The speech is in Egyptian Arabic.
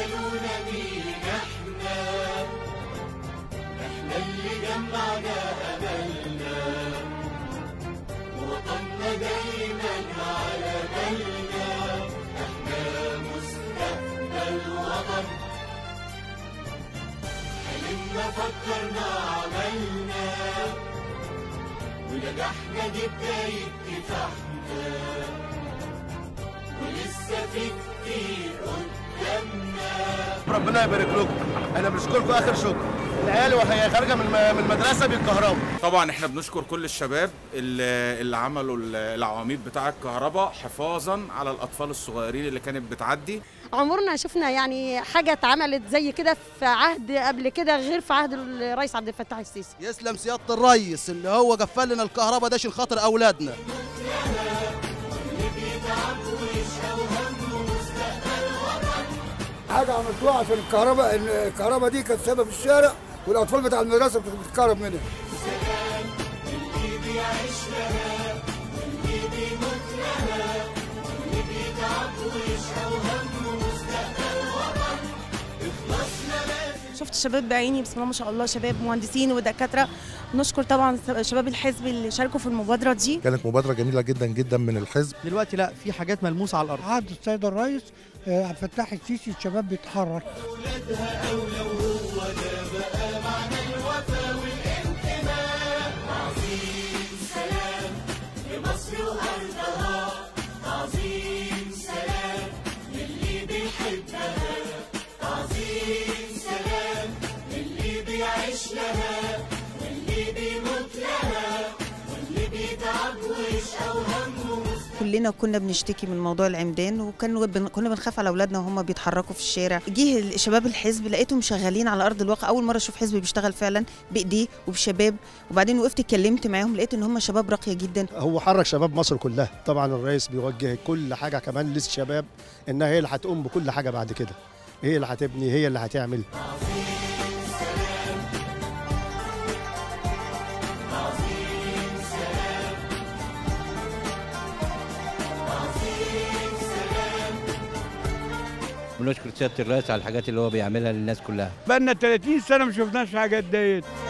سألونا مين احنا احنا اللي جمعنا املنا وطننا دايما على بالنا احنا مستقبل وطن حلمنا فكرنا عملنا ونجحنا دي بداية كفاحنا ولسه في كتير قدامنا ربنا يبارك لكم انا بنشكركم اخر شكر العيال وهي خارجه من من المدرسه بالكهرباء طبعا احنا بنشكر كل الشباب اللي, اللي عملوا العواميد بتاع الكهرباء حفاظا على الاطفال الصغيرين اللي كانت بتعدي عمرنا شفنا يعني حاجه اتعملت زي كده في عهد قبل كده غير في عهد الرئيس عبد الفتاح السيسي يسلم سياده الريس اللي هو قفل لنا الكهرباء ده عشان خاطر اولادنا حاجه عملتوها عشان الكهرباء الكهرباء دي كانت سبب في الشارع والاطفال بتاع المدرسه بتتكهرب منها اللي بيعيش لها واللي بيموت لها واللي بيتعب ويشقى وهمه مستقبل وطن اخلصنا لازم شفت شباب بعيني بسم الله ما شاء الله شباب مهندسين ودكاتره نشكر طبعا شباب الحزب اللي شاركوا في المبادره دي كانت مبادره جميله جدا جدا من الحزب دلوقتي لا في حاجات ملموسه على الارض عهد السيد الرئيس آه، عبد الفتاح السيسي الشباب بيتحرك اولادها او لو هو ده بقى معنى الوفا والانتماء عظيم سلام لمصر وارضها عظيم سلام للي بيحبها عظيم سلام للي بيعيش لها واللي بيموت لها واللي بيتعب ويشقى وهمه كلنا كنا بنشتكي من موضوع العمدان وكانوا بن... كنا بنخاف على اولادنا وهم بيتحركوا في الشارع جه شباب الحزب لقيتهم شغالين على ارض الواقع اول مره اشوف حزب بيشتغل فعلا بايديه وبشباب وبعدين وقفت اتكلمت معاهم لقيت ان هم شباب راقيه جدا هو حرك شباب مصر كلها طبعا الرئيس بيوجه كل حاجه كمان للشباب انها هي اللي هتقوم بكل حاجه بعد كده هي اللي هتبني هي اللي هتعمل ونشكر سياده الرئيس على الحاجات اللي هو بيعملها للناس كلها بقالنا 30 سنه ما شفناش حاجات ديت